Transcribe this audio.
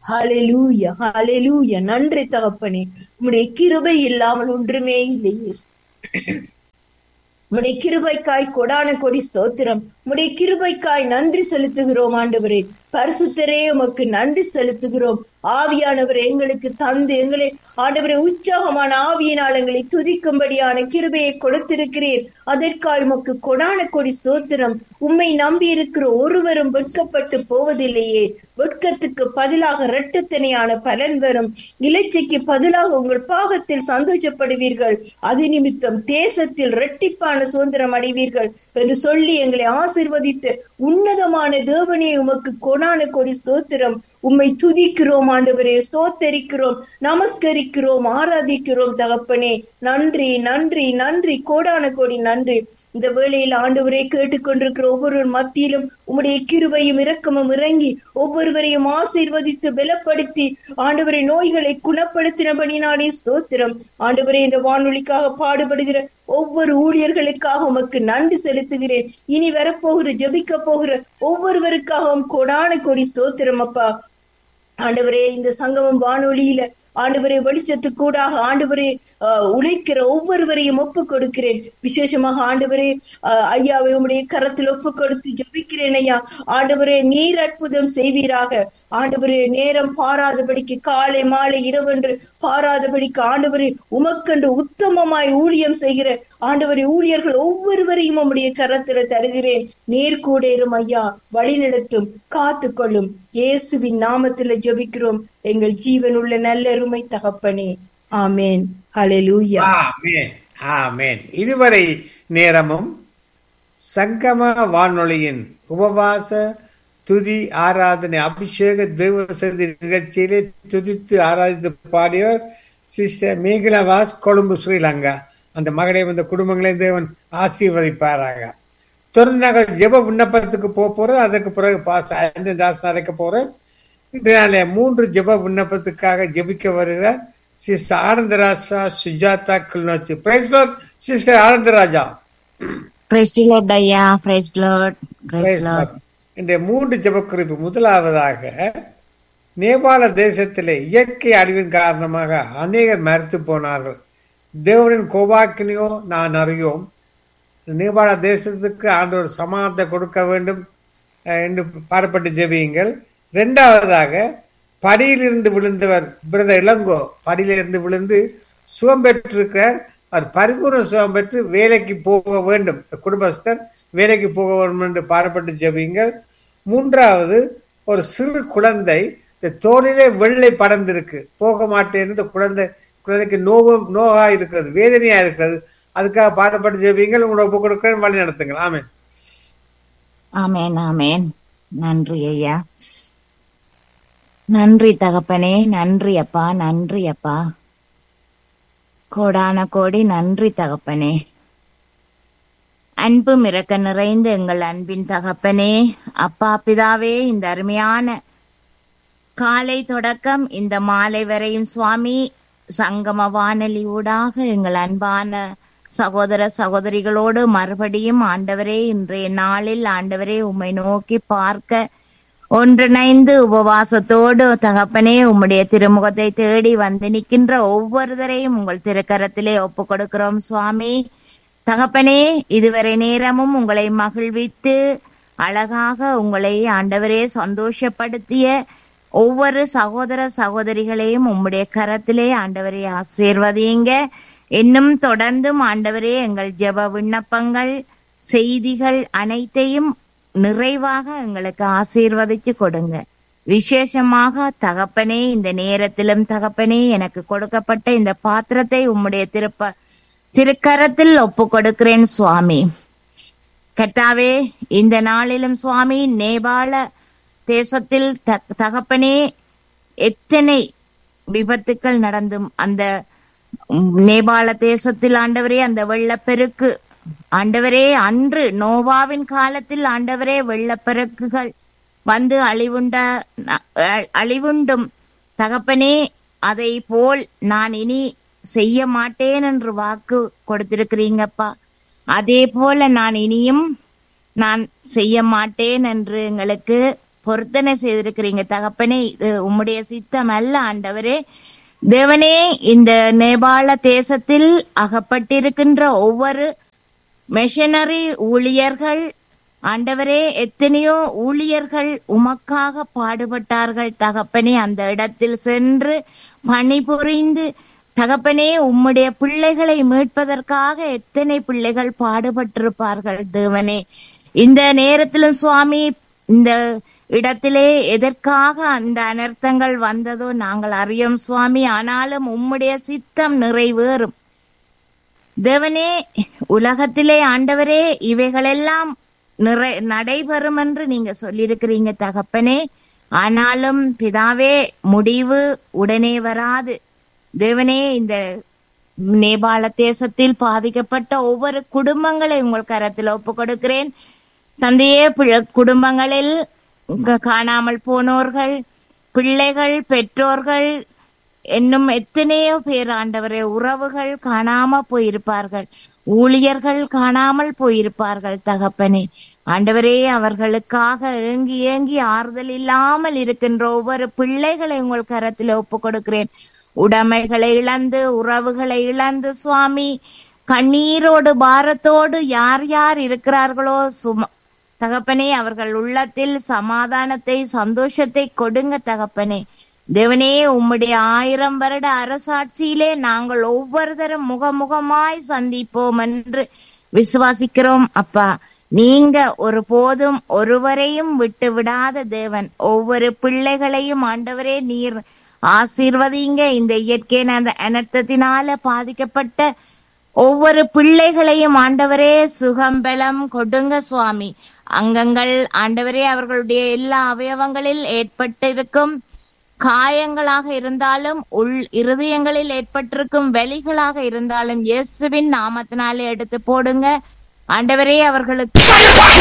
ஹalleluya ஹalleluya நன்றி தகப்பனே உம்முடைய கிருபை இல்லாமல் ஒன்றுமே இல்லையே உம்முடைய கிருபைக்காய் கொடான கொடி ஸ்தோத்திரம் உம்முடைய கிருபைக்காய் நன்றி செலுத்துகிறோம் ஆண்டவரே பரிசுத்தரே உமக்கு நன்றி செலுத்துகிறோம் ஆவியானவர் எங்களுக்கு தந்து எங்களை ஆண்டவரே உற்சாகமான ஆவியினால் எங்களை துதிக்கும்படியான கிருபையை கொடுத்திருக்கிறீர் அதற்காய் உமக்கு கொடான கொடி ஸ்தோத்திரம் உம்மை நம்பி இருக்கிற ஒருவரும் வெட்கப்பட்டு போவதில்லையே வெட்கத்துக்கு பதிலாக இரட்டத்தனையான பலன் வரும் இலைச்சைக்கு பதிலாக உங்கள் பாகத்தில் சந்தோஷப்படுவீர்கள் அது நிமித்தம் தேசத்தில் இரட்டிப்பான சுதந்திரம் அடைவீர்கள் என்று சொல்லி எங்களை ஆசிர்வதித்து உன்னதமான தேவனே உமக்கு கொடான கொடி ஸ்தோத்திரம் உம்மை துதிக்கிறோம் ஆண்டவரே ஸ்தோத்தரிக்கிறோம் நமஸ்கரிக்கிறோம் ஆராதிக்கிறோம் தகப்பனே நன்றி நன்றி நன்றி கோடான கோடி நன்றி இந்த வேளையில் ஆண்டவரே கேட்டுக்கொண்டிருக்கிற ஒவ்வொரு மத்தியிலும் உம்முடைய கிருபையும் இரக்கமும் இறங்கி ஒவ்வொருவரையும் ஆசீர்வதித்து பலப்படுத்தி ஆண்டவரை நோய்களை குணப்படுத்தினபடினாலே ஸ்தோத்திரம் ஆண்டவரே இந்த வானொலிக்காக பாடுபடுகிற ஒவ்வொரு ஊழியர்களுக்காக உமக்கு நன்றி செலுத்துகிறேன் இனி வரப்போகிற ஜெபிக்க போகிற ஒவ்வொருவருக்காகவும் கொடான கொடி ஸ்தோத்திரம் அப்பா ஆண்டவரே இந்த சங்கமம் வானொலியில ஆண்டவரே வெளிச்சத்துக்கூடாக ஆண்டவரே ஆஹ், உழைக்கிற ஒவ்வொருவரையும் ஒப்பு கொடுக்கிறேன் விசேஷமாக ஆண்டவரே ஆஹ், ஐயாவை உம்முடைய கரத்தில் ஒப்பு கொடுத்து ஜெபிக்கிறேன் ஐயா ஆண்டவரே நீர் அற்புதம் செய்வீராக ஆண்டவரே நேரம் பாராதபடிக்கு காலை மாலை இரவென்று பாராதபடிக்கு ஆண்டவரே உமக்கென்று உத்தமமாய் ஊழியம் செய்கிற ஆண்டவரே ஊழியர்கள் ஒவ்வொருவரையும் உம்முடைய கரத்துல தருகிறேன் நேர் கூடேறும் ஐயா வழிநடத்தும் காத்து கொள்ளும் இயேசுவின் நாமத்துல ஜெபிக்கிறோம் எங்கள் ஜீவனுள்ள நல்லருமை தகப்பனே ஆமேன் ஹalleluya ஆமென் ஆமென் இதுவரை நேரமும் சங்கம வானொலியின் உபவாச துதி ஆராதனை அபிஷேக தேவசதி நிகழ்ச்சியிலே துதித்து ஆராதித்து பாடியவர் சிஸ்டர் மேகலவாஸ் கொழும்பு ஸ்ரீலங்கா அந்த மகளை வந்த குடும்பங்களை தேவன் ஆசீர்வதிப்பாராக தொடர்ந்து நாங்கள் ஜெப விண்ணப்பத்துக்கு போக போறோம் அதற்கு பிறகு பாஸ் தாஸ் அழைக்க போறோம் இன்றைய மூன்று ஜெப விண்ணப்பத்துக்காக ஜெபிக்க வருகிறார் sister Anandaraja Sujatha Kilinochchi praise Lord sister Anandaraja praise Lord ஐயா praise Lord praise Praise Lord Lord. இன்றைய மூன்று ஜெபக்குறிப்பு முதலாவதாக நேபாள தேசத்திலே இயற்கை அழிவின் காரணமாக அநேகர் மறுத்து போனார்கள் தேவனின் கோபாக்கினியோ நான் அறியோம் நேபாள தேசத்துக்கு ஆண்டவர் சமாதத்தை கொடுக்க வேண்டும் அஹ், என்று பாடப்பட்டு ஜெபியுங்கள் இரண்டாவதாக படியிலிருந்து விழுந்தவர் பிரத இளங்கோ படியிலிருந்து விழுந்து சுகம் பெற்றிருக்கிறார் அவர் பரிபூர்ண சுகம் பெற்று வேலைக்கு போக வேண்டும் குடும்பஸ்தர் வேலைக்கு போக வேண்டும் என்று பாடப்பட்டு ஜெபியுங்கள் மூன்றாவது ஒரு சிறு குழந்தை இந்த தோலிலே வெள்ளை படர்ந்திருக்கு போக மாட்டேன்னு இந்த குழந்தை குழந்தைக்கு நோகம் நோகா இருக்கிறது வேதனையா இருக்கிறது அதுக்காக பாடப்பட்டு ஜெபியுங்கள் உங்களோட ஒப்பு கொடுக்கிறேன் வழி நடத்துங்கள் ஆமென் ஆமேன் ஆமேன் நன்றி ஐயா நன்றி தகப்பனே நன்றி அப்பா நன்றி அப்பா கோடான கோடி நன்றி தகப்பனே அன்பு மிரக்க நிறைந்த எங்கள் அன்பின் தகப்பனே அப்பா பிதாவே இந்த அருமையான காலை தொடக்கம் இந்த மாலை வரையும் சுவாமி சங்கம வானொலி ஊடாக எங்கள் அன்பான சகோதர சகோதரிகளோடு மறுபடியும் ஆண்டவரே இன்றைய நாளில் ஆண்டவரே உம்மை நோக்கி பார்க்க ஒன்றிணைந்து உபவாசத்தோடு தகப்பனே உம்முடைய திருமுகத்தை தேடி வந்து நிற்கின்ற ஒவ்வொருவரையும் உங்கள் திருக்கரத்திலே ஒப்பு கொடுக்கிறோம் சுவாமி தகப்பனே இதுவரை நேரமும் உங்களை மகிழ்வித்து அழகாக உங்களை ஆண்டவரே சந்தோஷப்படுத்திய ஒவ்வொரு சகோதர சகோதரிகளையும் உம்முடைய கரத்திலே ஆண்டவரே ஆசீர்வதியுங்க இன்னும் தொடர்ந்தும் ஆண்டவரே எங்கள் ஜெப விண்ணப்பங்கள் செய்திகள் அனைத்தையும் நிறைவாக எங்களுக்கு ஆசீர்வதிச்சு கொடுங்க விசேஷமாக தகப்பனே இந்த நேரத்திலும் தகப்பனே எனக்கு கொடுக்கப்பட்ட இந்த பாத்திரத்தை உம்முடைய திருப்ப திருக்கரத்தில் ஒப்பு கொடுக்கிறேன் சுவாமி கர்த்தாவே இந்த நாளிலும் சுவாமி நேபாள தேசத்தில் த- தகப்பனே எத்தனை விபத்துக்கள் நடந்தும் அந்த உம், நேபாள தேசத்தில் ஆண்டவரே அந்த வெள்ளப்பெருக்கு ஆண்டவரே அன்று நோவாவின் காலத்தில் ஆண்டவரே வெள்ளப்பெருக்குகள் வந்து அழிவுண்ட அ- அழிவுண்டும் தகப்பனே அதை போல் நான் இனி செய்ய மாட்டேன் என்று வாக்கு கொடுத்திருக்கிறீங்கப்பா அதே போல நான் இனியும் நான் செய்ய மாட்டேன் என்று எங்களுக்கு பொருத்தனை செய்திருக்கிறீங்க தகப்பனே இது உம்முடைய சித்தம் அல்ல ஆண்டவரே தேவனே இந்த நேபாள தேசத்தில் அகப்பட்டிருக்கின்ற ஒவ்வொரு மிஷனரி ஊழியர்கள் ஆண்டவரே எத்தனையோ ஊழியர்கள் உமக்காக பாடுபட்டார்கள் தகப்பனே அந்த இடத்தில் சென்று பணிபுரிந்து தகப்பனே உம்முடைய பிள்ளைகளை மீட்பதற்காக எத்தனை பிள்ளைகள் பாடுபட்டிருப்பார்கள் தேவனே இந்த நேரத்திலும் சுவாமி இந்த இடத்திலே எதற்காக அந்த அனர்த்தங்கள் வந்ததோ நாங்கள் அறியோம் சுவாமி ஆனாலும் உம்முடைய சித்தம் நிறைவேறும் தேவனே உலகத்திலே ஆண்டவரே இவைகளெல்லாம் நிறை நடைபெறும் என்று நீங்க சொல்லியிருக்கிறீங்க தகப்பனே ஆனாலும் பிதாவே முடிவு உடனே வராது தேவனே இந்த நேபாள தேசத்தில் பாதிக்கப்பட்ட ஒவ்வொரு குடும்பங்களை உங்கள் கரத்தில் ஒப்பு கொடுக்கிறேன் தந்தையே பிழ- குடும்பங்களில் க- காணாமல் போனோர்கள் பிள்ளைகள் பெற்றோர்கள் என்னும் எத்தனையோ பேர் ஆண்டவரே உறவுகள் காணாம போயிருப்பார்கள் ஊழியர்கள் காணாமல் போயிருப்பார்கள் தகப்பனே ஆண்டவரே அவர்களுக்காக ஏங்கி ஏங்கி ஆறுதல் இல்லாமல் இருக்கின்ற ஒவ்வொரு பிள்ளைகளை உங்கள் கரத்தில் ஒப்பு கொடுக்கிறேன் உடைமைகளை இழந்து உறவுகளை இழந்து சுவாமி கண்ணீரோடு பாரத்தோடு யார் யார் இருக்கிறார்களோ சும தகப்பனே அவர்கள் உள்ளத்தில் சமாதானத்தை சந்தோஷத்தை கொடுங்க தகப்பனே தேவனே உம்முடைய ஆயிரம் வருட அரசாட்சியிலே நாங்கள் ஒவ்வொருத்தரும் முகமுகமாய் சந்திப்போம் என்று விசுவாசிக்கிறோம் அப்பா நீங்க ஒரு போதும் ஒருவரையும் விட்டு விடாத தேவன் ஒவ்வொரு பிள்ளைகளையும் ஆண்டவரே நீர் ஆசீர்வதிங்க இந்த இயற்கை அந்த அனர்த்தத்தினால பாதிக்கப்பட்ட ஒவ்வொரு பிள்ளைகளையும் ஆண்டவரே சுகம் பலம் கொடுங்க சுவாமி அங்கங்கள் ஆண்டவரே அவர்களுடைய எல்லா அவயவங்களில் ஏற்பட்டிருக்கும் காயங்களாக இருந்தாலும் உள் இருதயங்களில் ஏற்பட்டிருக்கும் வலிகளாக இருந்தாலும் இயேசுவின் நாமத்தினாலே எடுத்து போடுங்க ஆண்டவரே அவர்களுக்கு